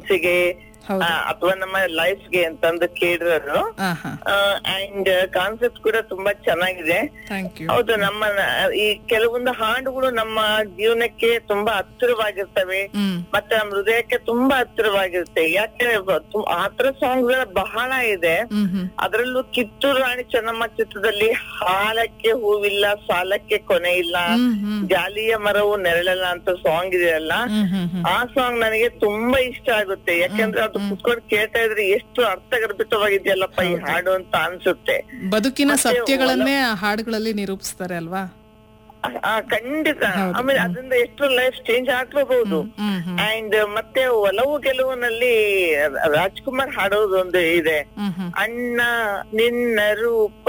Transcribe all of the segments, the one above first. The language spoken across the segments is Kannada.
ಮನಸ್ಸಿಗೆ ಹೌದು. ಅಥವಾ ನಮ್ಮ ಲೈಫ್ಗೆ ಅಂತಂದು ಕೇಳಿರೋದು ಹಾ ಹಾ ಅಂಡ್ ಕಾನ್ಸೆಪ್ಟ್ ಕೂಡ ತುಂಬಾ ಚೆನ್ನಾಗಿದೆ ಥ್ಯಾಂಕ್ ಯು ಹೌದು ನಮ್ಮ ಈ ಕೆಲವೊಂದು ಹಾಡುಗಳು ನಮ್ಮ ಜೀವನಕ್ಕೆ ತುಂಬಾ ಹತ್ತಿರವಾಗಿರ್ತವೆ ಹ್ಮ್ ಮತ್ತೆ ನಮ್ಮ ಹೃದಯಕ್ಕೆ ತುಂಬಾ ಹತ್ತಿರವಾಗಿರುತ್ತೆ ಯಾಕೆ ಬ- ತು- ಆ ತರ ಸಾಂಗ್ ಬಹಳ ಇದೆ ಹ್ಮ್ ಹ್ಮ್ ಅದರಲ್ಲೂ ಕಿತ್ತೂರು ರಾಣಿ ಚೆನ್ನಮ್ಮ ಚಿತ್ರದಲ್ಲಿ ಹಾಲಕ್ಕೆ ಹೂವಿಲ್ಲ ಸಾಲಕ್ಕೆ ಕೊನೆ ಇಲ್ಲ ಹ್ಮ್ ಹ್ಮ್ ಜಾಲಿಯ ಮರವು ನೆರಳಲ್ಲ ಅಂತ ಸಾಂಗ್ ಇದೆಯಲ್ಲ ಹ್ಮ್ ಹ್ಮ್ ಹ್ಮ್ ಆ ಸಾಂಗ್ ನನಗೆ ತುಂಬಾ ಇಷ್ಟ ಆಗುತ್ತೆ ಯಾಕಂದ್ರೆ ಅದು ಕುತ್ಕೊಂಡು ಕೇಳ್ತಾ ಇದ್ರೆ ಎಷ್ಟು ಅರ್ಥಗರ್ಭಿತವಾಗಿದೆಯಲ್ಲಪ್ಪ ಈ ಹಾಡು ಅಂತ ಅನ್ಸುತ್ತೆ ಬದುಕಿನ ಸತ್ಯಗಳನ್ನೇ ಆ ಹಾಡುಗಳಲ್ಲಿ ನಿರೂಪಿಸ್ತಾರೆ ಅಲ್ವಾ ಆ- ಆ, ಖಂಡಿತ ಆಮೇಲೆ ಅದರಿಂದ ಎಷ್ಟು ಲೈಫ್ ಚೇಂಜ್ ಆಗ್ಲಬಹುದು ಹ್ಮ್ ಹ್ಮ್ ಅಂಡ್ ಮತ್ತೆ ಒಲವು ಗೆಲುವಿನಲ್ಲಿ ರಾಜ್ಕುಮಾರ್ ಹಾಡೋದು ಒಂದು ಇದೆ ಹ್ಮ್ ಹ್ಮ್ ಅಣ್ಣ ನಿನ್ನ ರೂಪ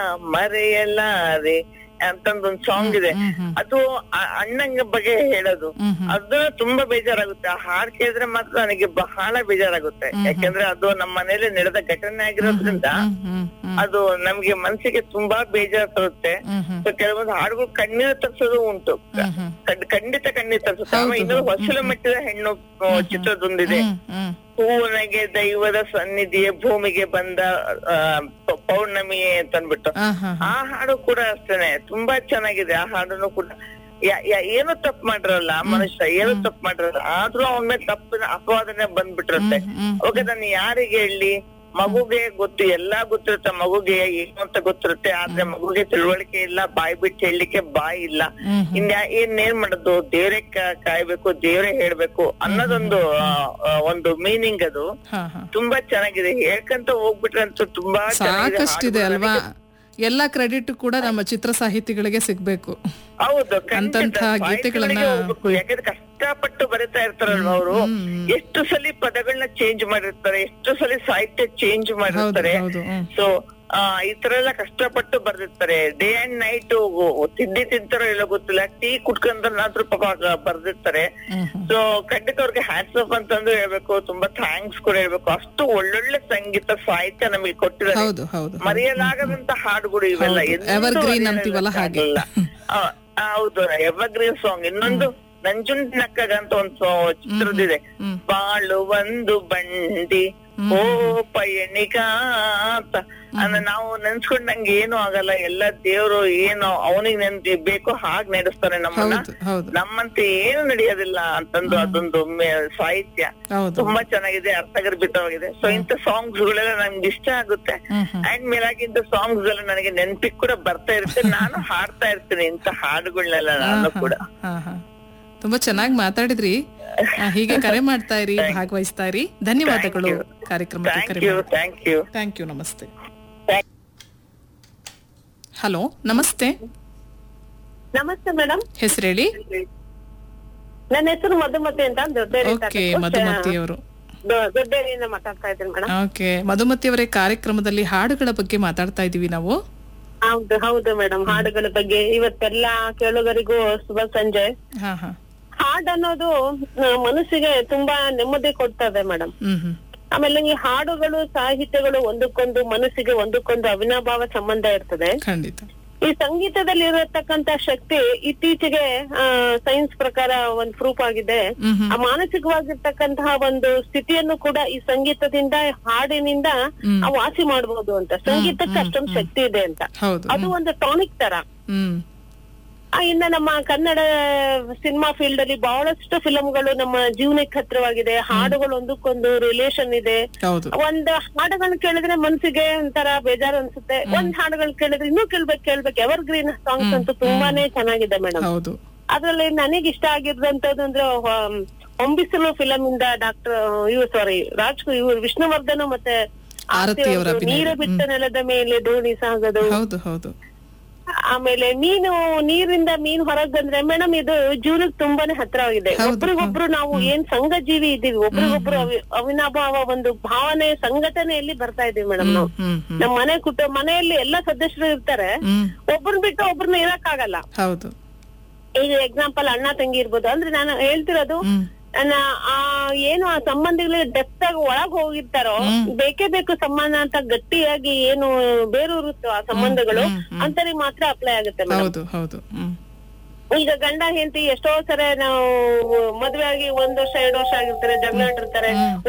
ಮರೆಯಲಾರೆ ಅಂತಂದೊಂದು ಸಾಂಗ್ ಇದೆ ಹ್ಮ್ ಹ್ಮ್ ಅದು ಆ- ಅಣ್ಣಂಗ ಬಗ್ಗೆ ಹೇಳೋದು ಹ್ಮ್ ಹ್ಮ್ ಅದು ತುಂಬಾ ಬೇಜಾರಾಗುತ್ತೆ ಆ ಹಾಡ್ ಕೇಳಿದ್ರೆ ಮಾತ್ರ ನನಗೆ ಬಹಳ ಬೇಜಾರಾಗುತ್ತೆ ಯಾಕಂದ್ರೆ ಅದು ನಮ್ಮ ಮನೇಲಿ ನಡೆದ ಘಟನೆ ಆಗಿರೋದ್ರಿಂದ ಹ್ಮ್ ಹ್ಮ್ ಹ್ಮ್ ಅದು ನಮ್ಗೆ ಮನ್ಸಿಗೆ ತುಂಬಾ ಬೇಜಾರ್ ತರುತ್ತೆ ಹ್ಮ್ ಹ್ಮ್ So ಕೆಲವೊಂದು ಹಾಡುಗಳು ಕಣ್ಣೀರು ತರ್ಸೋದು ಉಂಟು ಹ್ಮ್ ಹ್ಮ್ ಖಂಡ್- ಖಂಡಿತ ಕಣ್ಣೀರ್ ತರ್ಸುತ್ತೆ ಆಮೇಲೆ ಇನ್ನೊಂದು ಹೊಸಲು ಮೆಟ್ಟಿದ ಹೆಣ್ಣು ಆ, ಚಿತ್ರದೊಂದಿದೆ ಹ್ಮ್ ಹ್ಮ್ ಹೂವನೆಗೆ ದೈವದ ಸನ್ನಿಧಿಯೇ ಭೂಮಿಗೆ ಬಂದ ಆ, ಪ- ಪೌರ್ಣಮಿಯೇ ಅಂತನ್ಬಿಟ್ಟು ಹಾ ಹಾ ಆ ಹಾಡು ಕೂಡ ಅಷ್ಟೇನೆ ತುಂಬಾ ಚೆನ್ನಾಗಿದೆ ಆ ಹಾಡನ್ನು ಕೂಡ ಯಾ- ಯಾ- ಏನು ತಪ್ಪು ಮಾಡಿರಲ್ಲ ಆ ಮನುಷ್ಯ ಏನು ತಪ್ಪು ಮಾಡಿರಲ್ಲ ಆದ್ರೂ ಅವನ ಮೇಲೆ ತಪ್ಪಿನ ಅಪವಾದನೆ ಬಂದ್ಬಿಟ್ಟಿರುತ್ತೆ ಹ್ಮ್ ಅವಾಗ ನಾನು ಯಾರಿಗೆ ಹೇಳಿ ಮಗುಗೆ ಗೊತ್ತು ಎಲ್ಲಾ ಗೊತ್ತಿರುತ್ತೆ ಮಗುಗೆ ಏನು ಅಂತ ಗೊತ್ತಿರುತ್ತೆ ಆದ್ರೆ ಮಗುಗೆ ತಿಳುವಳಿಕೆ ಇಲ್ಲ ಬಾಯಿ ಬಿಟ್ಟು ಹೇಳಲಿಕ್ಕೆ ಬಾಯಿ ಇಲ್ಲ ಹ್ಮ್ ಇನ್ಯಾ ಏನ್ ಮಾಡೋದು ದೇವ್ರೇ ಕಾ- ಕಾಯ್ಬೇಕು ದೇವ್ರೇ ಹೇಳ್ಬೇಕು ಅನ್ನೋದೊಂದು ಆ, ಆ, ಒಂದು ಮೀನಿಂಗ್ ಅದು ಹಾ ಹಾ ತುಂಬಾ ಚೆನ್ನಾಗಿದೆ ಹೇಳ್ಕಂತ ಹೋಗ್ಬಿಟ್ರೆ ಅಂತೂ ತುಂಬಾ ಚೆನ್ನಾಗಿದೆ ಸಾಕಷ್ಟಿದೆ ಹಾಡುಗಳು. ಅಲ್ವಾ ಎಲ್ಲಾ ಕ್ರೆಡಿಟ್ ಕೂಡ ನಮ್ಮ ಚಿತ್ರ ಸಾಹಿತಿಗಳಿಗೆ ಸಿಗ್ಬೇಕು ಹೌದು ಖಂಡಿತ. ಅಂತಂಥ ಗೀತೆಗಳನ್ನ- ಸಾಹಿತ್ಯಗಳಿಗೆ ಹೋಗ್ಬೇಕು. ಯಾಕಂದ್ರೆ ಕಷ್ಟಪಟ್ಟು ಬರೀತಾ ಇರ್ತಾರಲ್ವ ಅವರು ಎಷ್ಟು ಸಲ ಪದಗಳನ್ನ ಚೇಂಜ್ ಮಾಡಿರ್ತಾರೆ ಎಷ್ಟು ಸಲ ಸಾಹಿತ್ಯ ಚೇಂಜ್ ಹೌದು ಮಾಡಿರ್ತಾರೆ ಹೌದು ಹ್ಮ್ ಸೊ ಈ ತರ ಎಲ್ಲ ಕಷ್ಟಪಟ್ಟು ಬರ್ದಿರ್ತಾರೆ ಡೇ ಅಂಡ್ ನೈಟ್ ತಿಂಡಿ ತಿಂತಾರೋ ಇಲ್ಲ ಗೊತ್ತಿಲ್ಲ ಟೀ ಕುಟ್ಕೊಂಡ್ರಾದ್ರೂ ಪಾಪ ಬರ್ದಿರ್ತಾರೆ ಹ್ಮ್ ಹ್ಮ್ ಸೊ ಖಂಡಿತ ಅವ್ರಿಗೆ ಹ್ಯಾಟ್ಸ್ ಆಫ್ ಅಂತಂದು ಹೇಳ್ಬೇಕು ತುಂಬಾ ಥ್ಯಾಂಕ್ಸ್ ಕೂಡ ಹೇಳ್ಬೇಕು ಅಷ್ಟು ಒಳ್ಳೊಳ್ಳೆ ಸಂಗೀತ ಸಾಹಿತ್ಯ ನಮಗೆ ಕೊಟ್ಟಿದ್ದಾರೆ ಹೌದು ಹೌದು ಮರೆಯಲಾಗದಂತ ಹಾಡುಗಳು ಇವೆಲ್ಲ ಹೌದು. ಎಂದೂ Evergreen ಮರೆಯಲಾಗಲ್ಲ. ಅಂತೀವಲ್ಲ ಹಾಗೆ. ಆ, ಆ, ಹೌದು ಎವರ್ಗ್ರೀನ್ ಸಾಂಗ್ ಇನ್ನೊಂದು ನಂಜುಂಡನಕ್ಕಗ ಅಂತ ಒಂದು ಚಿತ್ರದಿದೆ ಹ್ಮ್. ಬಾಳು ಒಂದು ಬಂಡಿ ಓ ಪಯಣಿಗ ಅಂತ ಅಂದ್ರೆ ನಾವು ನೆನ್ಸ್ಕೊಂಡ್ ನಂಗೆ ಏನು ಆಗಲ್ಲ ಎಲ್ಲ ದೇವ್ರು ಏನು ಅವನಿಗೆ ನೆನ್ಪಿ ಬೇಕೋ ಹಾಗ್ ನಡೆಸ್ತಾರೆ ನಮ್ಮನ್ನ ಹೌದು ಹೌದು ನಮ್ಮಂತೆ ಏನು ನಡೆಯೋದಿಲ್ಲ ಅಂತಂದು ಅದೊಂದು ಮೆ- ಸಾಹಿತ್ಯ ಹೌದು ತುಂಬಾ ಚೆನ್ನಾಗಿದೆ ಅರ್ಥಗರ್ಭಿತವಾಗಿದೆ ಸೊ ಇಂಥ ಸಾಂಗ್ಸ್ ಗಳೆಲ್ಲ ನಮ್ಗೆ ಇಷ್ಟ ಆಗುತ್ತೆ ಹ್ಮ್ ಹ್ಮ್ ಅಂಡ್ ಮೇಲಾಗಿ ಇಂಥ ಸಾಂಗ್ಸ್ ಎಲ್ಲ ನನಗೆ ನೆನಪಿಗೆ ಕೂಡ ಬರ್ತಾ ಇರುತ್ತೆ ನಾನು ಹಾಡ್ತಾ ಇರ್ತೀನಿ ಇಂಥ ಹಾಡುಗಳನ್ನೆಲ್ಲ ನಾನು ಕೂಡ ಹಾ ಹಾ ತುಂಬಾ ಚೆನ್ನಾಗಿ ಮಾತಾಡಿದ್ರಿ ಆ, ಹೀಗೆ ಕರೆ ಮಾಡ್ತಾ ಇರಿ ಭಾಗವಹಿಸ್ತಾ ಇರಿ ಧನ್ಯವಾದಗಳು ಕಾರ್ಯಕ್ರಮಕ್ಕೆ ಕರೆ thank you thank you thank you ನಮಸ್ತೆ ಹಲೋ ನಮಸ್ತೆ ನಮಸ್ತೆ ಮೇಡಮ್ ಹೆಸರು ಹೇಳಿ ನನ್ನ ಹೆಸರು ಮಧುಮತಿ ಅಂತ ದೊಡ್ಡೇರಿ ಓಕೆ ಮಧುಮತಿ ಅವರು ದೊಡ್ಡೇರಿಯಿಂದ ಮಾತಾಡ್ತಾ ಇದ್ದೀನಿ ಮೇಡಮ್ ಓಕೆ ಮಧುಮತಿ ಅವರೇ ಕಾರ್ಯಕ್ರಮದಲ್ಲಿ ಹಾಡುಗಳ ಬಗ್ಗೆ ಮಾತಾಡ್ತಾ ಇದೀವಿ ನಾವು ಹೌದು ಹೌದು ಮೇಡಮ್ ಹಾಡುಗಳ ಬಗ್ಗೆ ಇವತ್ತೆಲ್ಲಾ ಕೇಳುಗರಿಗೂ ಶುಭ ಸಂಜೆ ಹಾ ಹಾ ಹಾಡ್ ಅನ್ನೋದು ಆ, ಮನಸ್ಸಿಗೆ ತುಂಬಾ ನೆಮ್ಮದಿ ಕೊಡ್ತದೆ ಮೇಡಮ್ ಹ್ಮ್ ಹ್ಮ್ ಆಮೇಲೆ ಈ ಹಾಡುಗಳು ಸಾಹಿತ್ಯಗಳು ಒಂದಕ್ಕೊಂದು ಮನಸ್ಸಿಗೆ ಒಂದಕ್ಕೊಂದು ಅವಿನಾಭಾವ ಸಂಬಂಧ ಇರ್ತದೆ ಖಂಡಿತ ಈ ಸಂಗೀತದಲ್ಲಿ ಇರತಕ್ಕಂತ ಶಕ್ತಿ ಇತ್ತೀಚೆಗೆ ಸೈನ್ಸ್ ಪ್ರಕಾರ ಒಂದು ಪ್ರೂಫ್ ಆಗಿದೆ ಹ್ಮ್ ಹ್ಮ್ ಆ ಮಾನಸಿಕವಾಗಿರ್ತಕ್ಕಂತಹ ಒಂದು ಸ್ಥಿತಿಯನ್ನು ಕೂಡ ಈ ಸಂಗೀತದಿಂದ ಹಾಡಿನಿಂದ ಹ್ಮ್. ಆ ವಾಸಿ ಮಾಡಬಹುದು ಅಂತ ಸಂಗೀತಕ್ಕೆ ಅಷ್ಟೊಂದು ಶಕ್ತಿ ಇದೆ ಅಂತ ಹೌದು ಅದು ಒಂದು ಟಾನಿಕ್ ತರ ಹ್ಮ್ ಆ, ಇನ್ನ ನಮ್ಮ ಕನ್ನಡ ಸಿನಿಮಾ ಫೀಲ್ಡ್ ಅಲ್ಲಿ ಬಹಳಷ್ಟು ಫಿಲಂಗಳು ನಮ್ಮ ಜೀವನಕ್ಕೆ ಹತ್ರವಾಗಿದೆ ಹಾಡುಗಳು ಒಂದಕ್ಕೊಂದು ರಿಲೇಶನ್ ಇದೆ ಹೌದು ಒಂದ್ ಹಾಡುಗಳನ್ನ ಕೇಳಿದ್ರೆ ಮನ್ಸಿಗೆ ಒಂಥರ ಬೇಜಾರು ಅನ್ಸುತ್ತೆ ಒಂದ್ ಹಾಡುಗಳನ್ನ ಕೇಳಿದ್ರೆ ಇನ್ನೂ ಕೇಳ್ಬೇಕು ಕೇಳ್ಬೇಕು ಎವರ್ ಗ್ರೀನ್ ಸಾಂಗ್ಸ್ ಅಂತೂ ತುಂಬಾನೇ ಚೆನ್ನಾಗಿದೆ ಮೇಡಮ್ ಹೌದು ಅದ್ರಲ್ಲಿ ನನಗೆ ಇಷ್ಟ ಆಗಿರೋದಂತದ್ದು ಅಂದ್ರೆ ಹೊ- ಹೊಂಬಿಸಲು ಫಿಲಂ ಇಂದ ಡಾಕ್ಟರ್ ಇವ್ ಸಾರಿ ರಾಜ್ ಇವ್ರು ವಿಷ್ಣುವರ್ಧನ್ ಮತ್ತೆ ಆರತಿ ಆರ್ತಿ ಅವರ ಅವ್ರದ್ದು ಅಭಿನಯ. ನೀರು ಬಿಟ್ಟ ನೆಲದ ಮೇಲೆ ದೋಣಿ ಸಾಗದು ಹೌದು ಹೌದು ಆಮೇಲೆ ಮೀನು ನೀರಿಂದ ಮೀನು ಹೊರಗ್ ಬಂದ್ರೆ ಮೇಡಮ್ ಇದು ಜೀವನಕ್ಕೆ ತುಂಬಾನೇ ಹತ್ರವಾಗಿದೆ ಹೌದು, ಒಬ್ರಿಗೊಬ್ರು ನಾವು ಏನ್ ಸಂಘ ಜೀವಿ ಇದ್ದೀವಿ ಒಬ್ರಿಗೊಬ್ರು ಅವಿ- ಅವಿನಾಭಾವ ಒಂದು ಭಾವನೆ ಸಂಘಟನೆಯಲ್ಲಿ ಬರ್ತಾ ಇದೀವಿ ಮೇಡಮ್ ನಾವು ಹ್ಮ್ ಹ್ಮ್ ನಮ್ ಮನೆ ಕುಟುಂಬ ಮನೆಯಲ್ಲಿ ಎಲ್ಲಾ ಸದಸ್ಯರು ಇರ್ತಾರೆ ಹ್ಮ್ ಒಬ್ರನ್ನ ಬಿಟ್ಟು ಒಬ್ರನ್ನ ಇರಕ್ಕಾಗಲ್ಲ ಹೌದು ಈಗ ಎಕ್ಸಾಂಪಲ್ ಅಣ್ಣ ತಂಗಿ ಇರ್ಬೋದು ಅಂದ್ರೆ ನಾನು ಹೇಳ್ತಿರೋದು ಹ್ಮ್ ನನ್ನ ಆ ಏನು ಆ ಸಂಬಂಧಿಗಳಿಗೆ ಡೆಪ್ತ್ ಆಗಿ ಒಳಗ್ ಹೋಗಿರ್ತಾರೋ ಬೇಕೇ ಬೇಕು ಸಂಬಂಧ ಅಂತ ಗಟ್ಟಿಯಾಗಿ ಏನು ಬೇರೂರುತ್ತೋ ಆ ಸಂಬಂಧಗಳು ಅಂತರಿಗೆ ಮಾತ್ರ ಅಪ್ಲೈ ಆಗುತ್ತೆ ಮೇಡಮ್ ಹೌದು ಹೌದು ಹ್ಮ್ ಈಗ ಗಂಡ ಹೆಂಡತಿ ಎಷ್ಟೋ ಸರಿ ನಾವು ಮದ್ವೆ ಆಗಿ ಒಂದ್ ವರ್ಷ ಎರಡು ವರ್ಷ ಆಗಿರ್ತಾರೆ ಜಗಳ ಆಡಿರ್ತಾರೆ